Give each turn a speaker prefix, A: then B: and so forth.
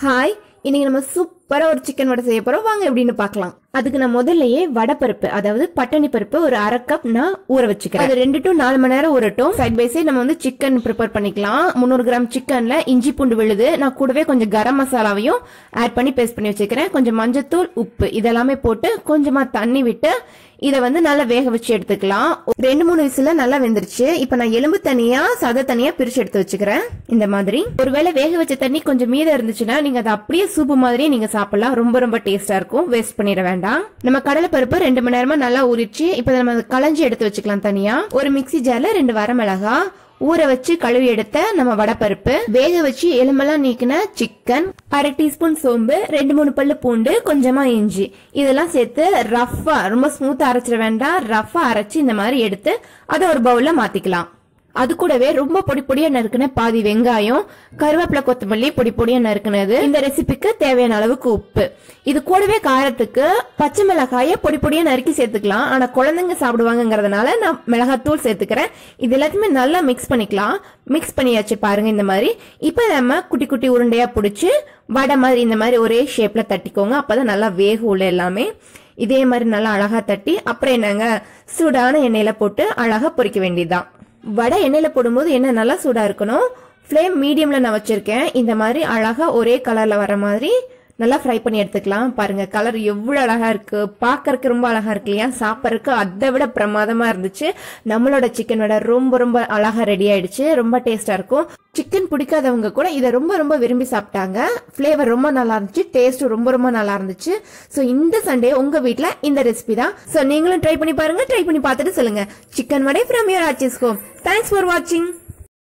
A: hi இன்னைக்கு நம்ம சூப்பரா ஒரு சிக்கன் வடை செய்ய போறோம் வாங்க எப்படின்னு பார்க்கலாம் அதுக்கு நான் முதல்லயே வடை பருப்பு அதாவது பட்டாணி பருப்பு ஒரு அரை கப் நான் ஊற வச்சுக்கிறேன் அது ரெண்டு டு நாலு மணி நேரம் ஊறட்டும் சைட் பை சைட் நம்ம வந்து சிக்கன் ப்ரிப்பேர் பண்ணிக்கலாம் முந்நூறு கிராம் சிக்கன்ல இஞ்சி பூண்டு விழுது நான் கூடவே கொஞ்சம் கரம் மசாலாவையும் ஆட் பண்ணி பேஸ்ட் பண்ணி வச்சுக்கிறேன் கொஞ்சம் மஞ்சத்தூள் உப்பு இதெல்லாமே போட்டு கொஞ்சமா தண்ணி விட்டு இதை வந்து நல்லா வேக வச்சு எடுத்துக்கலாம் ரெண்டு மூணு விசில நல்லா வெந்துருச்சு இப்ப நான் எலும்பு தனியா சத தனியா பிரிச்சு எடுத்து வச்சுக்கிறேன் இந்த மாதிரி ஒருவேளை வேக வச்ச தண்ணி கொஞ்சம் மீதம் இருந்துச்சுன்னா நீங்க அதை அப்படியே சூப்பு மாதிரியே நீங்க சாப்பிடலாம் ரொம்ப ரொம்ப டேஸ்டா இருக்கும் வேஸ்ட் பண்ணிட வேண்டாம் நம்ம கடலை பருப்பு ரெண்டு மணி நேரமா நல்லா ஊறிச்சு இப்ப நம்ம அதை களைஞ்சி எடுத்து வச்சுக்கலாம் தனியா ஒரு மிக்ஸி ஜார்ல ரெண்டு வரமிளகா ஊற வச்சு கழுவி எடுத்த நம்ம வடப்பருப்பு வேக வச்சு எலும்பெல்லாம் நீக்கின சிக்கன் அரை டீஸ்பூன் சோம்பு ரெண்டு மூணு பல்லு பூண்டு கொஞ்சமா இஞ்சி இதெல்லாம் சேர்த்து ரஃபா ரொம்ப ஸ்மூத்தா அரைச்சிட வேண்டாம் ரஃபா அரைச்சு இந்த மாதிரி எடுத்து அதை ஒரு பவுல்ல மாத்திக்கலாம் அது கூடவே ரொம்ப பொடி பொடியா நறுக்குன பாதி வெங்காயம் கருவேப்பிலை கொத்தமல்லி பொடி பொடியா நறுக்குனது இந்த ரெசிபிக்கு தேவையான அளவுக்கு உப்பு இது கூடவே காரத்துக்கு பச்சை மிளகாய பொடி பொடியா நறுக்கி சேர்த்துக்கலாம் ஆனா குழந்தைங்க சாப்பிடுவாங்கங்கறதுனால நான் மிளகாத்தூள் சேர்த்துக்கிறேன் இது எல்லாத்தையுமே நல்லா மிக்ஸ் பண்ணிக்கலாம் மிக்ஸ் பண்ணியாச்சு பாருங்க இந்த மாதிரி இப்ப நம்ம குட்டி குட்டி உருண்டையா பிடிச்சு வடை மாதிரி இந்த மாதிரி ஒரே ஷேப்ல தட்டிக்கோங்க அப்பதான் நல்லா வேகும் உள்ள எல்லாமே இதே மாதிரி நல்லா அழகா தட்டி அப்புறம் என்னங்க சூடான எண்ணெயில போட்டு அழகா பொரிக்க வேண்டியதுதான் வடை எண்ணெயில போடும்போது எண்ணெய் நல்லா சூடா இருக்கணும் ஃப்ளேம் மீடியம்ல நான் வச்சிருக்கேன் இந்த மாதிரி அழகா ஒரே கலர்ல வர மாதிரி நல்லா ஃப்ரை பண்ணி எடுத்துக்கலாம் பாருங்க கலர் எவ்வளவு அழகா இருக்கு பார்க்கறதுக்கு ரொம்ப அழகா இருக்கு இல்லையா சாப்பிட்றதுக்கு அதை விட பிரமாதமா இருந்துச்சு நம்மளோட சிக்கனோட ரொம்ப ரொம்ப அழகா ரெடி ஆயிடுச்சு ரொம்ப டேஸ்டா இருக்கும் சிக்கன் பிடிக்காதவங்க கூட இதை ரொம்ப ரொம்ப விரும்பி சாப்பிட்டாங்க ஃப்ளேவர் ரொம்ப நல்லா இருந்துச்சு டேஸ்ட் ரொம்ப ரொம்ப நல்லா இருந்துச்சு ஸோ இந்த சண்டே உங்க வீட்ல இந்த ரெசிபி தான் ஸோ நீங்களும் ட்ரை பண்ணி பாருங்க ட்ரை பண்ணி பார்த்துட்டு சொல்லுங்க chicken vada from your Aachi's home thanks for வாட்சிங்